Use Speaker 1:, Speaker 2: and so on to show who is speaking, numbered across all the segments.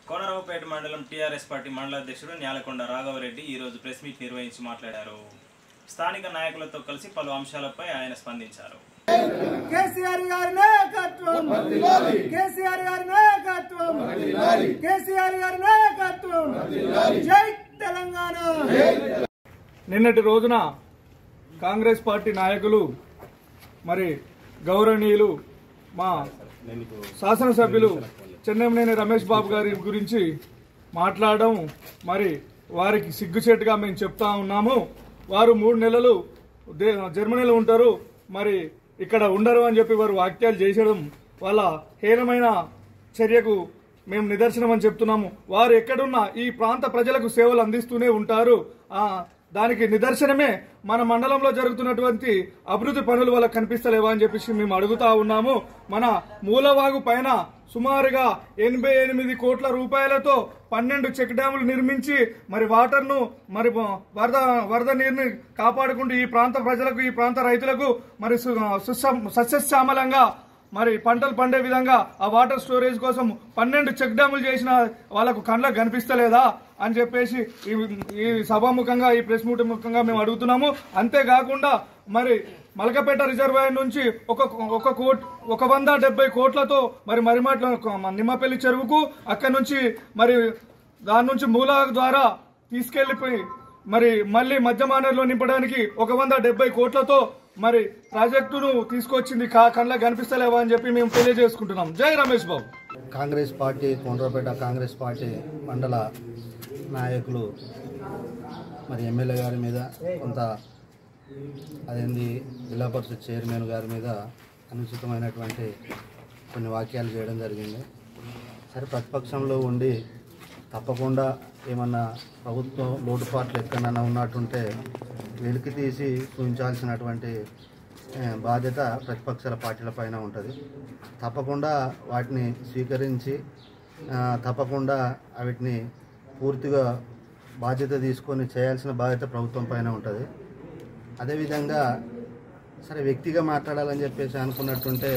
Speaker 1: కోనరావుపేట మండలం TRS party మండల అధ్యక్షుడు న్యాలకొండ రాఘవరెడ్డి ఈరోజు ప్రెస్ మీట్ నిర్వహించి మాట్లాడారు స్థానిక నాయకులతో కలిసి పలు అంశాలపై ఆయన స్పందించారు
Speaker 2: కేసీఆర్ గారి నాయకత్వం కేసీఆర్ గారి నాయకత్వం కేసీఆర్ గారి నాయకత్వం జై తెలంగాణ
Speaker 3: నిన్నటి రోజున కాంగ్రెస్ పార్టీ నాయకులు మరి గౌరవనీయులు మా శాసనసభ్యులు చెన్నమనేని రమేష్ బాబు గారి గురించి మాట్లాడడం మరి వారికి సిగ్గుచేటుగా మేము చెప్తా ఉన్నాము వారు మూడు నెలలు దే- జర్మనీలో ఉంటారు మరి ఇక్కడ ఉండరు అని చెప్పి వారు వాక్యాలు చేసడం వాళ్ళ హీనమైన చర్యకు మేము నిదర్శనం అని చెప్తున్నాము వారు ఎక్కడున్నా ఈ ప్రాంత ప్రజలకు సేవలు అందిస్తూనే ఉంటారు ఆ దానికి నిదర్శనమే మన మండలంలో జరుగుతున్నటువంటి అభివృద్ధి పనులు వాళ్ళకి కనిపిస్తలేవా అని చెప్పేసి మేము అడుగుతా ఉన్నాము మన మూలవాగు పైన సుమారుగా ఎనభై ఎనిమిది కోట్ల రూపాయలతో పన్నెండు చెక్ డ్యాములు నిర్మించి మరి వాటర్ను మరి వరద వరద నీరుని కాపాడుకుంటూ ఈ ప్రాంత ప్రజలకు ఈ ప్రాంత రైతులకు మరి సు- సుస- సస్యశ్యామలంగా మరి పంటలు పండే విధంగా ఆ వాటర్ స్టోరేజ్ కోసం పన్నెండు చెక్ డ్యాములు చేసిన వాళ్ళకు కళ్ళకు కనిపిస్తలేదా అని చెప్పేసి ఈ ఈ సభాముఖంగా ఈ ప్రెస్ మీట్ ముఖంగా మేము అడుగుతున్నాము అంతేకాకుండా మరి మలకపేట రిజర్వాయర్ నుంచి ఒక ఒక కోట్ ఒక వంద డెబ్బై కోట్లతో మరి మరిమాట్ల నిమ్మపల్లి చెరువుకు అక్కడి నుంచి మరి దాని నుంచి మూల ద్వారా తీసుకెళ్లిపోయి మరి మళ్ళీ మధ్య మానర్లో నింపడానికి ఒక వంద డెబ్బై కోట్లతో మరి ప్రాజెక్టును తీసుకొచ్చింది కా కళ్ళ కనిపిస్తలేవా అని చెప్పి మేము తెలియజేసుకుంటున్నాం జై రమేష్ బాబు
Speaker 4: కాంగ్రెస్ పార్టీ కొండ్రపేట కాంగ్రెస్ పార్టీ మండల నాయకులు మరి ఎమ్మెల్యే గారి మీద కొంత అదేంది జిల్లా పరిషత్ చైర్మన్ గారి మీద అనుచితమైనటువంటి కొన్ని వాక్యాలు చేయడం జరిగింది సరే ప్రతిపక్షంలో ఉండి తప్పకుండా ఏమన్నా ప్రభుత్వం లోటుపాట్లు ఎక్కడైనా ఉన్నట్టుంటే వెలికి తీసి చూపించాల్సినటువంటి ఏ, బాధ్యత ప్రతిపక్షాల పార్టీల పైన ఉంటుంది తప్పకుండా వాటిని స్వీకరించి ఆ, తప్పకుండా వీటిని పూర్తిగా బాధ్యత తీసుకొని చేయాల్సిన బాధ్యత ప్రభుత్వం పైన ఉంటుంది అదేవిధంగా సరే వ్యక్తిగా మాట్లాడాలని చెప్పేసి అనుకున్నట్టుంటే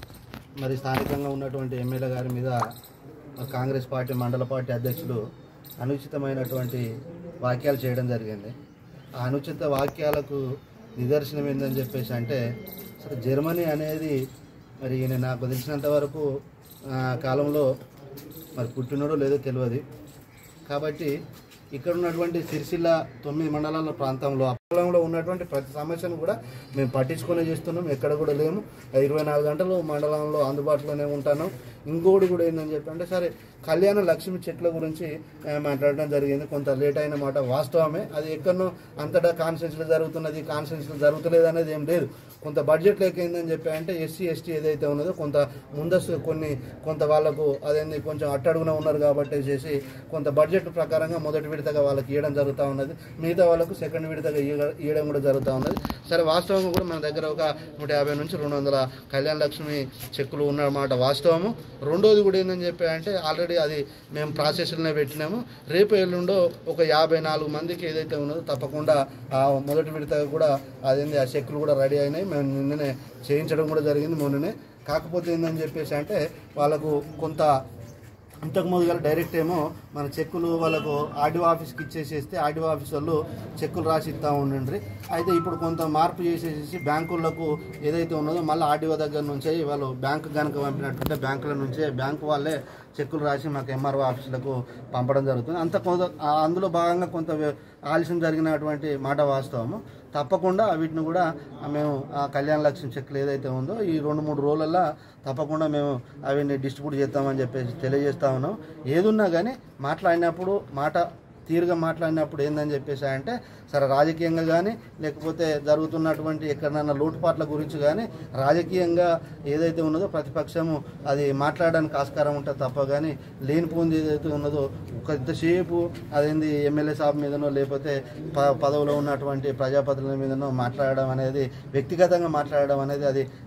Speaker 4: మరి స్థానికంగా ఉన్నటువంటి ఎమ్మెల్యే గారి మీద మరి కాంగ్రెస్ పార్టీ మండల పార్టీ అధ్యక్షుడు అనుచితమైనటువంటి వాక్యాలు చేయడం జరిగింది ఆ అనుచిత వాక్యాలకు నిదర్శనం ఏందని చెప్పేసి అంటే అసలు జర్మనీ అనేది మరి ఈయన నాకు తెలిసినంత వరకు ఆ, కాలంలో మరి పుట్టినడో లేదో తెలియదు కాబట్టి ఇక్కడ ఉన్నటువంటి సిరిసిల్ల తొమ్మిది మండలాల ప్రాంతంలో ఆ పొలంలో ఉన్నటువంటి ప్రతి సమస్యను కూడా మేము పట్టించుకునే చేస్తున్నాం ఎక్కడ కూడా లేము ఇరవై నాలుగు గంటలు మండలంలో అందుబాటులోనే ఉంటాను ఇంకోటి కూడా ఏంటని చెప్పి అంటే సరే కళ్యాణ లక్ష్మి చెట్ల గురించి ఆ, మాట్లాడడం జరిగింది కొంత లేట్ అయిన మాట వాస్తవమే అది ఎక్కడనో అంతటా కాన్ఫరెన్స్లో జరుగుతున్నది కాన్ఫరెన్స్లో జరుగుతలేదు అనేది ఏం లేదు కొంత బడ్జెట్ లేకైందని చెప్పి అంటే ఎస్సీ ఎస్టీ ఏదైతే ఉన్నదో కొంత ముందస్తు కొన్ని కొంత వాళ్ళకు అదేంది కొంచెం అట్టడుగున ఉన్నారు కాబట్టి చేసి కొంత బడ్జెట్ ప్రకారంగా మొదటి విడతగా వాళ్ళకి ఇవ్వడం జరుగుతూ ఉన్నది మిగతా వాళ్ళకు సెకండ్ విడతగా ఇయ్య- ఇవ్వడం కూడా జరుగుతూ ఉన్నది సరే వాస్తవంగా కూడా మన దగ్గర ఒక నూట యాభై నుంచి రెండు వందల కళ్యాణ లక్ష్మి చెక్కులు ఉన్నమాట వాస్తవము రెండోది కూడా ఏంటని చెప్పి అంటే ఆల్రెడీ అది మేము ప్రాసెస్లోనే పెట్టినాము రేపు ఎల్లుండో ఒక యాభై నాలుగు మందికి ఏదైతే ఉన్నదో తప్పకుండా ఆ మొదటి విడతగా కూడా అదేంది ఆ చెక్కులు కూడా రెడీ అయినాయి మేము నిన్ననే చేయించడం కూడా జరిగింది మొన్ననే కాకపోతే ఏందని చెప్పేసి అంటే వాళ్ళకు కొంత ఇంతకుముందు గల డైరెక్ట్ ఏమో మన చెక్కులు వాళ్ళకు ఆర్డీఓ ఆఫీస్కి ఇచ్చేసేస్తే ఆర్డీఓ ఆఫీస్ వాళ్ళు చెక్కులు రాసి ఇస్తా ఉండండి అయితే ఇప్పుడు కొంత మార్పు చేసేసి బ్యాంకులకు ఏదైతే ఉన్నదో మళ్ళీ ఆర్డీఓ దగ్గర నుంచే వాళ్ళు బ్యాంకు కనుక పంపినట్టుంటే బ్యాంకుల నుంచే బ్యాంకు వాళ్ళే చెక్కులు రాసి మాకు ఎంఆర్ఓ ఆఫీసులకు పంపడం జరుగుతుంది అంత కొంత ఆ అందులో భాగంగా కొంత వ్య- ఆలస్యం జరిగినటువంటి మాట వాస్తవము తప్పకుండా వీటిని కూడా మేము ఆ కళ్యాణ లక్ష్యం చెక్కులు ఏదైతే ఉందో ఈ రెండు మూడు రోజులల్లో తప్పకుండా మేము అవిని డిస్ట్రిబ్యూట్ చేస్తామని చెప్పేసి తెలియజేస్తా ఉన్నాం ఏదున్నా కానీ మాట్లాడినప్పుడు మాట తీరుగా మాట్లాడినప్పుడు ఏందని చెప్పేసి అంటే సరే రాజకీయంగా కానీ లేకపోతే జరుగుతున్నటువంటి ఎక్కడైనా లోటుపాట్ల గురించి కానీ రాజకీయంగా ఏదైతే ఉన్నదో ప్రతిపక్షము అది మాట్లాడడానికి ఆస్కారం ఉంటుంది తప్ప కానీ లేనిపోయింది ఏదైతే ఉన్నదో ఒక ఇంతసేపు అదేంది ఎమ్మెల్యే సాబ్ మీదనో లేకపోతే ప పదవిలో ఉన్నటువంటి ప్రజాప్రతినిధుల మీదనో మాట్లాడడం అనేది వ్యక్తిగతంగా మాట్లాడడం అనేది అది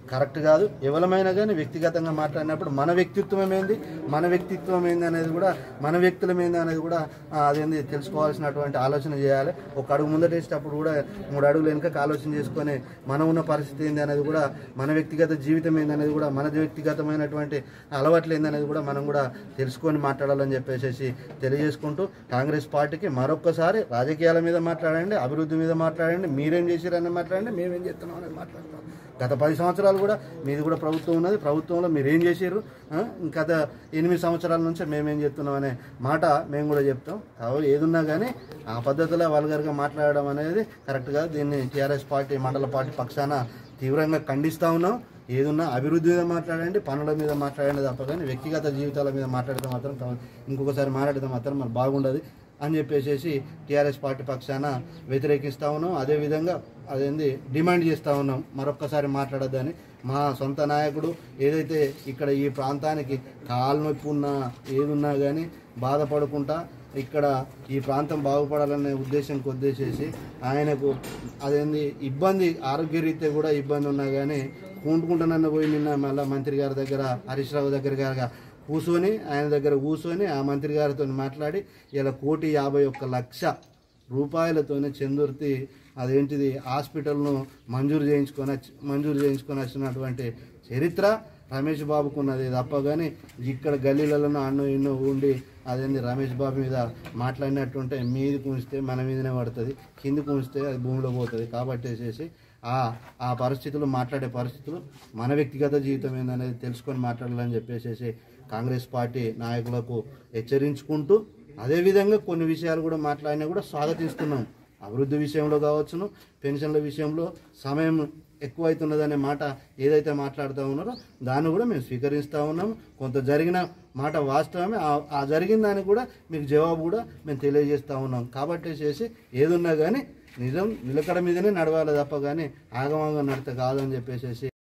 Speaker 4: కరెక్ట్ కాదు ఎవరమైనా కానీ వ్యక్తిగతంగా మాట్లాడినప్పుడు మన వ్యక్తిత్వం ఏంది మన వ్యక్తిత్వం ఏంది అనేది కూడా మన వ్యక్తులం ఏంది అనేది కూడా ఆ, అదేంది తెలుసుకోవాల్సినటువంటి ఆలోచన చేయాలి ఒక అడుగు ముందటేసేటప్పుడు కూడా మూడు అడుగులు వెనుక ఆలోచన చేసుకొని మనం ఉన్న పరిస్థితి ఏంది అనేది కూడా మన వ్యక్తిగత జీవితం ఏంది అనేది కూడా మన వ్యక్తిగతమైనటువంటి అలవాట్లు ఏందనేది కూడా మనం కూడా తెలుసుకొని మాట్లాడాలని చెప్పేసి తెలియజేసుకుంటూ కాంగ్రెస్ పార్టీకి మరొక్కసారి రాజకీయాల మీద మాట్లాడండి అభివృద్ధి మీద మాట్లాడండి మీరేం చేశారని మాట్లాడండి మేమేం చేస్తున్నాం అనేది మాట్లాడతాం గత పది సంవత్సరాలు కూడా మీది కూడా ప్రభుత్వం ఉన్నది ప్రభుత్వంలో మీరు ఏం చేశారు ఆ? గత ఎనిమిది సంవత్సరాల నుంచి మేమేం చేస్తున్నాం అనే మాట మేము కూడా చెప్తాం కాబట్టి ఏదున్నా కానీ ఆ పద్ధతిలో వల్గర్గా మాట్లాడడం అనేది కరెక్ట్గా దీన్ని టీఆర్ఎస్ పార్టీ మండల పార్టీ పక్షాన తీవ్రంగా ఖండిస్తూ ఉన్నాం ఏదున్నా అభివృద్ధి మీద మాట్లాడండి పనుల మీద మాట్లాడండి తప్ప కానీ వ్యక్తిగత జీవితాల మీద మాట్లాడితే మాత్రం కా- ఇంకొకసారి మాట్లాడితే మాత్రం మరి బాగుండదు అని చెప్పేసి టీఆర్ఎస్ పార్టీ పక్షాన వ్యతిరేకిస్తూ ఉన్నాం అదేవిధంగా అదేంది డిమాండ్ చేస్తూ ఉన్నాం మరొక్కసారి మాట్లాడొద్దని మా సొంత నాయకుడు ఏదైతే ఇక్కడ ఈ ప్రాంతానికి కాలు నొప్పి ఉన్నా ఏదున్నా కానీ బాధపడకుండా ఇక్కడ ఈ ప్రాంతం బాగుపడాలనే ఉద్దేశం కొద్దేసేసి ఆయనకు అదేంది ఇబ్బంది ఆరోగ్యరీత్యా కూడా ఇబ్బంది ఉన్నా కానీ కూంటుకుంటానన్న పోయి నిన్న మళ్ళీ మంత్రి గారి దగ్గర హరీష్ రావు దగ్గర గారు కూర్చొని ఆయన దగ్గర కూర్చొని ఆ మంత్రి గారితో మాట్లాడి ఇలా కోటి యాభై ఒక్క లక్ష రూపాయలతోనే చందుర్తి అదేంటిది హాస్పిటల్ను మంజూరు చేయించుకొని వచ్చి- మంజూరు చేయించుకొని వచ్చినటువంటి చరిత్ర రమేష్ బాబుకు ఉన్నది తప్ప కానీ ఇక్కడ గల్లీలలో అన్ను ఇన్ను ఉండి అదేంది రమేష్ బాబు మీద మాట్లాడినట్టుంటే మీది ఉంచితే మన మీదనే పడుతుంది కిందికి ఉంచితే అది భూమిలో పోతుంది కాబట్టి వేసేసి ఆ ఆ పరిస్థితులు మాట్లాడే పరిస్థితులు మన వ్యక్తిగత జీవితం ఏందనేది తెలుసుకొని మాట్లాడాలని చెప్పేసి కాంగ్రెస్ పార్టీ నాయకులకు హెచ్చరించుకుంటూ అదేవిధంగా కొన్ని విషయాలు కూడా మాట్లాడినా కూడా స్వాగతిస్తున్నాం అభివృద్ధి విషయంలో కావచ్చును పెన్షన్ల విషయంలో సమయం ఎక్కువైతున్నదనే మాట ఏదైతే మాట్లాడుతూ ఉన్నారో దాన్ని కూడా మేము స్వీకరిస్తూ ఉన్నాం కొంత జరిగిన మాట వాస్తవమే ఆ- ఆ జరిగిన దానికి కూడా మీకు జవాబు కూడా మేము తెలియజేస్తూ ఉన్నాం కాబట్టి చేసి ఏదున్నా కానీ నిజం నిలకడ మీదనే నడవాలి తప్ప కానీ ఆగమాగం నడితే కాదని చెప్పేసి